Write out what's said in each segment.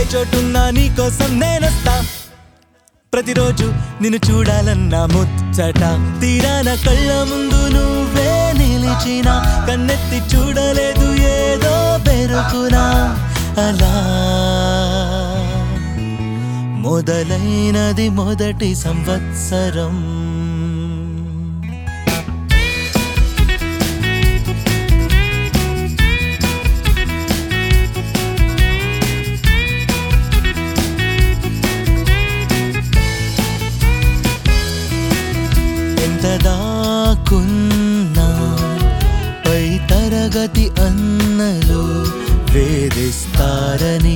చోటున్నా నీకోసం నేనొస్తా ప్రతిరోజు నిన్ను చూడాలన్నా ముచ్చట తీరాన కళ్ళ ముందు నువ్వే నిలిచిన కన్నెత్తి చూడలేదు ఏదో పెరుకునా అలా మొదలైనది మొదటి సంవత్సరం ఎంత దాకున్నా పై తరగతి అన్నలు వేధిస్తారని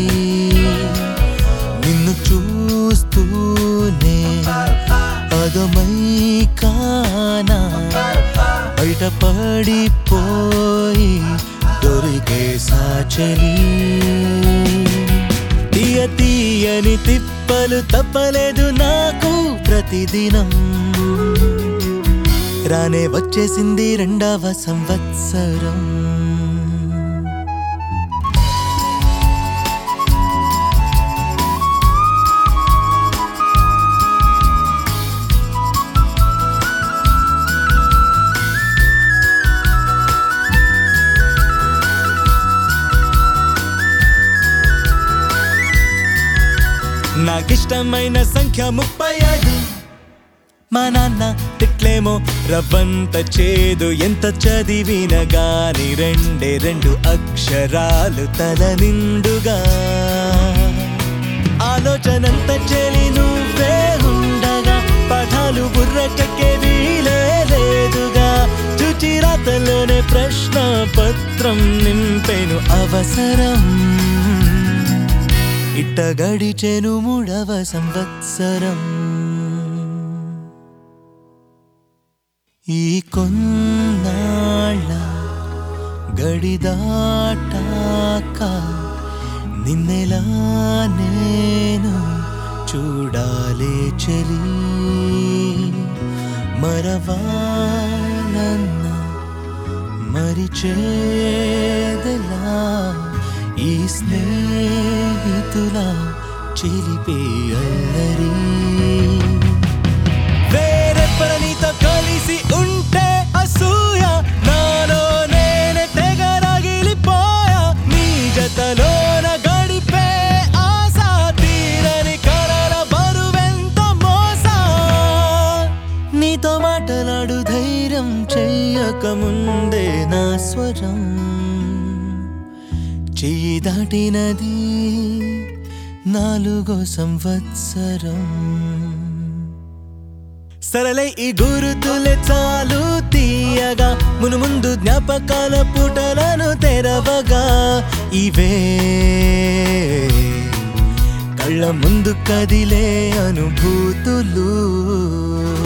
నిన్ను చూస్తూనే అదమై కానా బయటపడిపోయి దొరికే సాచలి తీయ తీయని తిప్పలు తప్పలేదు నాకు ప్రతిదినం రానే వచ్చేసింది రెండవ సంవత్సరం నాకిష్టమైన సంఖ్య ముప్పై ఐదు మా నాన్న తిట్లేమో రవ్వంత చేదు ఎంత చదివిన గాని రెండే రెండు అక్షరాలు తల నిండుగా ఆలోచనంత చెలి నువ్వే ఉండగా పాఠాలు బుర్రకెక్కే వీలే లేదుగా చుచి రాతలోనే ప్రశ్న పత్రం నింపెను అవసరం ఇట్ట గడిచెను మూడవ సంవత్సరం ఈ కొన్నాళ్ళ గడిదాటాక నిన్నెలా నేను చూడాలే చలి మరవాలన్న మరిచేదలా ఈ స్నేహితుల చిలిపే అల్లరి వేరెప్పర నీతో కలిసి ఉంటే అసూయ నాలో నేనే తెగ రగిలిపోయా నీ జతలోన గడిపే ఆశ తీరని కలల బరువెంత మోసా నీతో మాటలాడు ధైర్యం చెయ్యక ముందే నా స్వరం చెయ్యి దాటినది నాలుగో సంవత్సరం సరళై ఈ గురుతులే చాలు తీయగా మును ముందు జ్ఞాపకాల పుటలను తెరవగా ఇవే కళ్ళ ముందు కదిలే అనుభూతులు